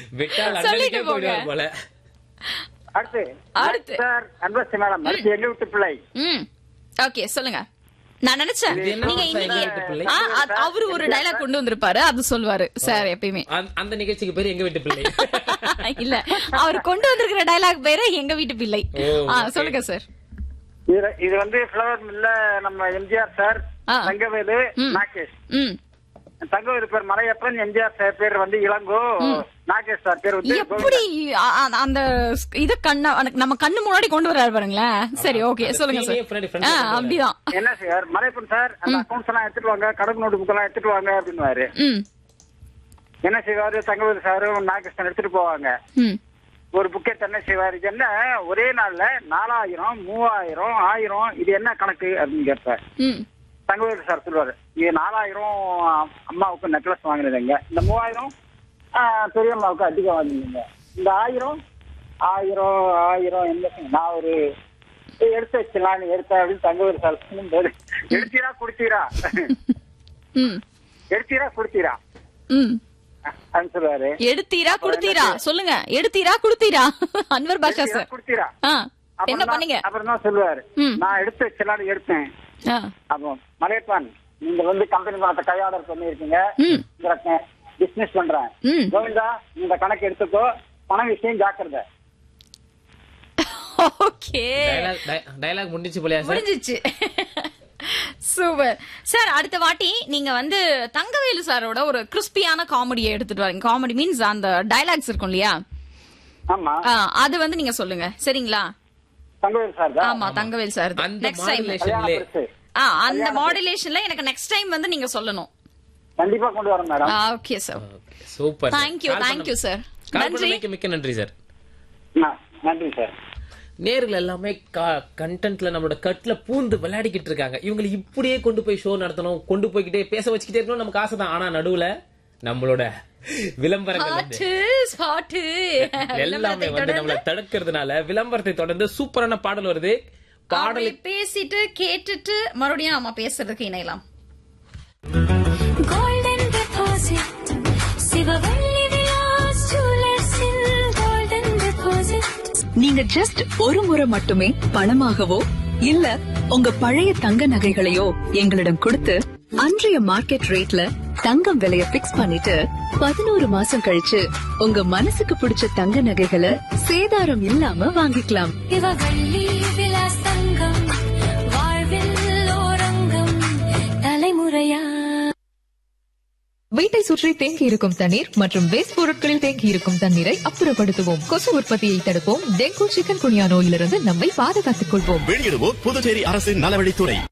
விட்டால் சொல்லிட்டு அண்ணனுக்கே போங்க. போயிடுவார் போல அடுத்து அடுத்து. சார் அன்பரசி மேடம் அடுத்து எங்க வீட்டு பிள்ளை ம் ஓகே சொல்லுங்க நான் நினைச்சேன் இது என்ன நீங்க சார் இன்னைக்கு வீட்டு பிள்ளை? ஆ, அ- அவரு ஒரு டைலாக் கொண்டு வந்திருப்பாரு அது சொல்லுவாரு சார் எப்பயுமே அந்த- அந்த நிகழ்ச்சிக்கு பேர் எங்க வீட்டு பிள்ளை இல்ல அவர் கொண்டு வந்திருக்கிற டைலாக் பேரு எங்க வீட்டு பிள்ளை ஓ, ஆ, okay. சொல்லுங்க சார் இது இது வந்து பிளவர் மில்ல நம்ம எம்ஜிஆர் சார் ஆ. தங்கவேலு ம். நாகேஷ் ம் தங்கவேலு பேர் மலையப்பன் எம்ஜிஆர் சார் பேர் வந்து இளங்கோ நாகேஷ் சார் பேர் வந்து எப்படி அ- அ- அந்த இத கண்ண நம்ம கண்ணு முன்னாடி கொண்டு வர்றாரு பாருங்களேன் சரி ஓகே அந்த சொல்லுங்க scene-ஐயே பின்னாடி சார் front ஆ, ல கொண்டு அப்படிதான் என்ன சார் மலையப்பன் சார் அந்த அக்கௌண்ட்ஸ் எல்லாம் எடுத்துட்டு வாங்க கணக்கு நோட்டு புக் எல்லாம் எடுத்துட்டு வாங்க அப்படின்னுவாரு ம் என்ன செய்வாரு தங்கவேலு சாரும் நாகேஷ் எடுத்துட்டு போவாங்க ம் ஒரு புக்கை என்ன செய்வாரு இது என்ன ஒரே நாள்ல நாலாயிரம் மூவாயிரம் ஆயிரம் இது என்ன கணக்கு அப்படின்னு கேட்பார் ம் தங்கவேலு சார் சொல்லுவாரு இது நாலாயிரம் அம்மாவுக்கு நெக்லஸ் வாங்கினதுங்க இந்த மூவாயிரம் ஆ, பெரியம்மாவுக்கு அதிகம் வாங்கினீங்க இந்த ஆயிரம் ஆயிரம் ஆயிரம் என்ன செய்ய- நான் ஒரு எடுத்து வச்சலான்னு எடுத்த அப்படின்னு தங்கவேலு சார் சொல்லும்போது எடுத்தீரா குடுத்தீரா ம் எடுத்தீரா குடுத்தீரா ம் அப்படின்னு சொல்லுவாரு எடுத்தீரா குடுத்தீரா சொல்லுங்க எடுத்தீரா குடுத்தீரா அன்வர் பாஷா எடுத்தீரா, சார் குடுத்தீரா ஆ அப்புறம் என்ன தான்- பண்ணீங்க அப்புறம் தான் சொல்லுவாரு ம். நான் எடுத்து வச்சலான்னு எடுத்தேன் ஆ அப்போ மலையப்பான் நீங்க வந்து கம்பெனி பணத்தை கை ஆர்டர் பண்ணிருக்கீங்க ம் பிசினஸ் பண்றேன் ம் கோவிந்தா இந்த கணக்கு எடுத்துக்கோ பண விஷயம் ஜாக்கிரதை ஓகே டயலாக் டயலாக் முடிஞ்சிச்சு போலயா சார் முடிஞ்சிச்சு சூப்பர் சார் அடுத்த வாட்டி நீங்க வந்து தங்கவேலு சாரோட ஒரு கிறிஸ்பியான காமெடியை எடுத்துட்டு வரீங்க காமெடி மீன்ஸ் அந்த டயலாக்ஸ் இருக்கும் இல்லையா ஆமா ஆ, அது வந்து நீங்க சொல்லுங்க சரிங்களா தங்கவேல் சார் தான் ஆமா தங்கவேல் சார் அந்த நெக்ஸ்ட் டைம் மாடுலேஷன்ல பெருசு. ஆ அந்த மாடுலேஷன்ல எனக்கு நெக்ஸ்ட் டைம் வந்து நீங்க சொல்லணும் கண்டிப்பா கொண்டு வரேன் madam okay sir super thank you thank you sir நன்றி நன்றி மிக்க நன்றி சார் ந- நன்றி சார் நேர்கள் எல்லாமே கண்டென்ட்ல நம்மளோட கட்ல பூந்து விளையாடிக்கிட்டு இருக்காங்க இவங்களை இப்படியே கொண்டு போய் ஷோ நடத்தணும் கொண்டு போய்கிட்டே பேச வச்சுக்கிட்டே இருக்கணும் நமக்கு ஆசை தான் ஆனா நடுவுல நம்மளோட விளம்பரங்கள் வந்து ஹாட்டு ஹாட்டு எல்லாமே வந்து நம்மள தடுக்கிறதுனால விளம்பரத்தை தொடர்ந்து சூப்பரான பாடல் வருது பாடலை பாடலை பேசிட்டு கேட்டுட்டு மறுபடியும் நம்ம பேசுறதுக்கு இணையலாம் golden deposit சிவவள்ளி விலாஸ் ஜுவல்லர்ஸில் golden deposit நீங்க ஜஸ்ட் ஒரு முறை மட்டுமே பணமாகவோ இல்ல உங்க பழைய தங்க நகைகளையோ எங்களிடம் கொடுத்து அன்றைய மார்க்கெட் ரேட்ல தங்கம் விலைய பிக்ஸ் பண்ணிட்டு பதினோரு மாசம் கழிச்சு உங்க மனசுக்கு பிடிச்ச தங்க நகைகளை சேதாரம் இல்லாம வாங்கிக்கலாம் சிவவள்ளி விலாஸ் தங்கம் வாழ்வில் ஓரங்கம் தலைமுறையா வீட்டை சுற்றி தேங்கி இருக்கும் தண்ணீர் மற்றும் வேஸ்ட் பொருட்களில் தேங்கி இருக்கும் தண்ணீரை அப்புறப்படுத்துவோம் கொசு உற்பத்தியை தடுப்போம் டெங்கு சிக்கன் குனியா நோயிலிருந்து நம்மை பாதுகாத்துக் கொள்வோம் வெளியிடுவோர் புதுச்சேரி அரசின் நலவழித்துறை